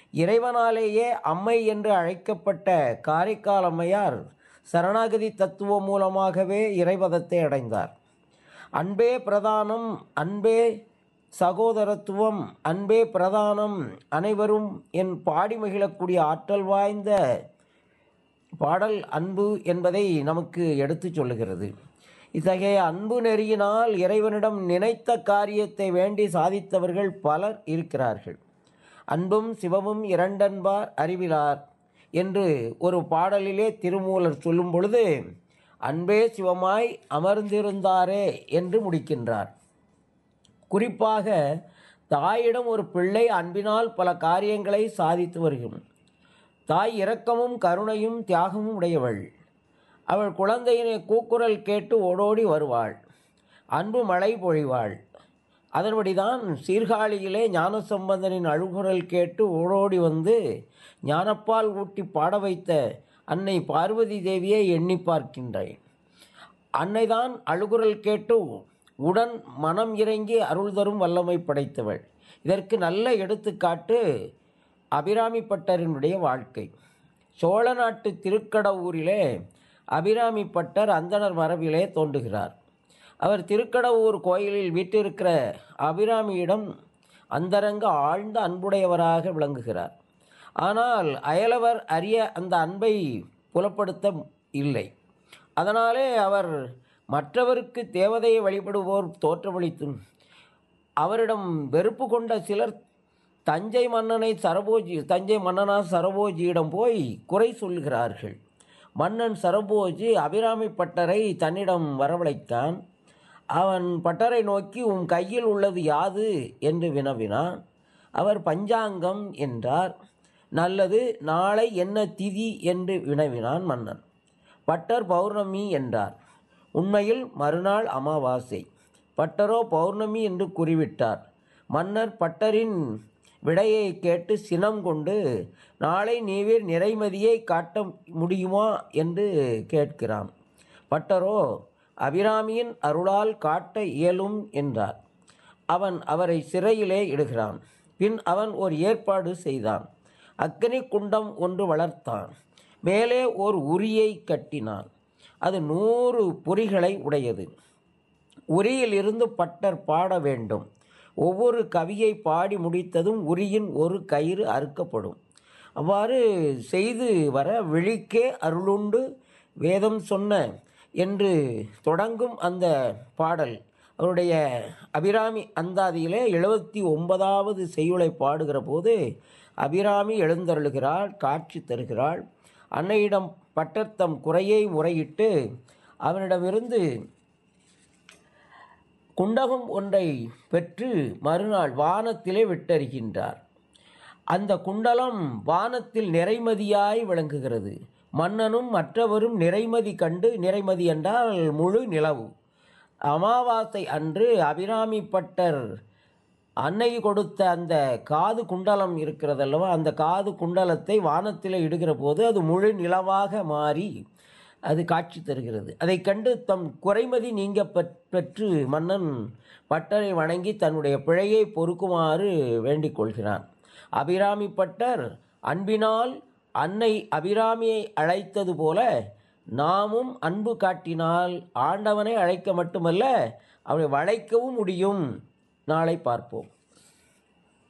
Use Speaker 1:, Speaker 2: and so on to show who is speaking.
Speaker 1: இறைவனாலேயே அம்மை என்று அழைக்கப்பட்ட காரைக்கால் அம்மையார் சரணாகதி தத்துவம் மூலமாகவே இறைவதத்தை அடைந்தார் அன்பே பிரதானம் அன்பே சகோதரத்துவம் அன்பே பிரதானம் அனைவரும் என் பாடி மகிழக்கூடிய ஆற்றல் வாய்ந்த பாடல் அன்பு என்பதை நமக்கு எடுத்துச் சொல்லுகிறது இத்தகைய அன்பு நெறியினால் இறைவனிடம் நினைத்த காரியத்தை வேண்டி சாதித்தவர்கள் பலர் இருக்கிறார்கள் அன்பும் சிவமும் இரண்டன்பார் அறிவிலார் என்று ஒரு பாடலிலே திருமூலர் சொல்லும் பொழுது அன்பே சிவமாய் அமர்ந்திருந்தாரே என்று முடிக்கின்றார் குறிப்பாக தாயிடம் ஒரு பிள்ளை அன்பினால் பல காரியங்களை சாதித்து வருகிறோம் தாய் இரக்கமும் கருணையும் தியாகமும் உடையவள் அவள் குழந்தையினை கூக்குரல் கேட்டு ஓடோடி வருவாள் அன்பு மழை பொழிவாள் அதன்படிதான் சீர்காழியிலே ஞானசம்பந்தனின் அழுகுரல் கேட்டு ஓடோடி வந்து ஞானப்பால் ஊட்டி பாட வைத்த அன்னை பார்வதி தேவியை எண்ணி பார்க்கின்றேன் அன்னைதான் அழுகுரல் கேட்டு உடன் மனம் இறங்கி அருள் தரும் வல்லமை படைத்தவள் இதற்கு நல்ல எடுத்துக்காட்டு அபிராமி பட்டரினுடைய வாழ்க்கை சோழ நாட்டு திருக்கடவூரிலே அபிராமி பட்டர் அந்தணர் மரபிலே தோன்றுகிறார் அவர் திருக்கடவூர் கோயிலில் வீட்டிருக்கிற அபிராமியிடம் அந்தரங்க ஆழ்ந்த அன்புடையவராக விளங்குகிறார் ஆனால் அயலவர் அறிய அந்த அன்பை புலப்படுத்த இல்லை அதனாலே அவர் மற்றவருக்கு தேவதையை வழிபடுவோர் தோற்றமளித்தும் அவரிடம் வெறுப்பு கொண்ட சிலர் தஞ்சை மன்னனை சரபோஜி தஞ்சை மன்னனா சரபோஜியிடம் போய் குறை சொல்கிறார்கள் மன்னன் சரபோஜி அபிராமி பட்டரை தன்னிடம் வரவழைத்தான் அவன் பட்டரை நோக்கி உன் கையில் உள்ளது யாது என்று வினவினான் அவர் பஞ்சாங்கம் என்றார் நல்லது நாளை என்ன திதி என்று வினவினான் மன்னன் பட்டர் பௌர்ணமி என்றார் உண்மையில் மறுநாள் அமாவாசை பட்டரோ பௌர்ணமி என்று கூறிவிட்டார் மன்னர் பட்டரின் விடையை கேட்டு சினம் கொண்டு நாளை நீவீர் நிறைமதியை காட்ட முடியுமா என்று கேட்கிறான் பட்டரோ அபிராமியின் அருளால் காட்ட இயலும் என்றார் அவன் அவரை சிறையிலே இடுகிறான் பின் அவன் ஒரு ஏற்பாடு செய்தான் அக்னி குண்டம் ஒன்று வளர்த்தான் மேலே ஓர் உரியை கட்டினான் அது நூறு பொறிகளை உடையது உரியிலிருந்து பட்டர் பாட வேண்டும் ஒவ்வொரு கவியை பாடி முடித்ததும் உரியின் ஒரு கயிறு அறுக்கப்படும் அவ்வாறு செய்து வர விழிக்கே அருளுண்டு வேதம் சொன்ன என்று தொடங்கும் அந்த பாடல் அவருடைய அபிராமி அந்தாதியிலே எழுபத்தி ஒன்பதாவது செய்யுளை பாடுகிற போது அபிராமி எழுந்தருளுகிறாள் காட்சி தருகிறாள் அன்னையிடம் பட்டத்தம் குறையை முறையிட்டு அவனிடமிருந்து குண்டகம் ஒன்றை பெற்று மறுநாள் வானத்திலே விட்டறிகின்றார் அந்த குண்டலம் வானத்தில் நிறைமதியாய் விளங்குகிறது மன்னனும் மற்றவரும் நிறைமதி கண்டு நிறைமதி என்றால் முழு நிலவு அமாவாசை அன்று அபிராமி பட்டர் அன்னை கொடுத்த அந்த காது குண்டலம் இருக்கிறதல்லவா அந்த காது குண்டலத்தை வானத்தில் இடுகிற போது அது முழு நிலவாக மாறி அது காட்சி தருகிறது அதை கண்டு தம் குறைமதி நீங்க பெற்று மன்னன் பட்டரை வணங்கி தன்னுடைய பிழையை பொறுக்குமாறு வேண்டிக் கொள்கிறான் அபிராமி பட்டர் அன்பினால் அன்னை அபிராமியை அழைத்தது போல நாமும் அன்பு காட்டினால் ஆண்டவனை அழைக்க மட்டுமல்ல அவனை வளைக்கவும் முடியும் நாளை பார்ப்போம்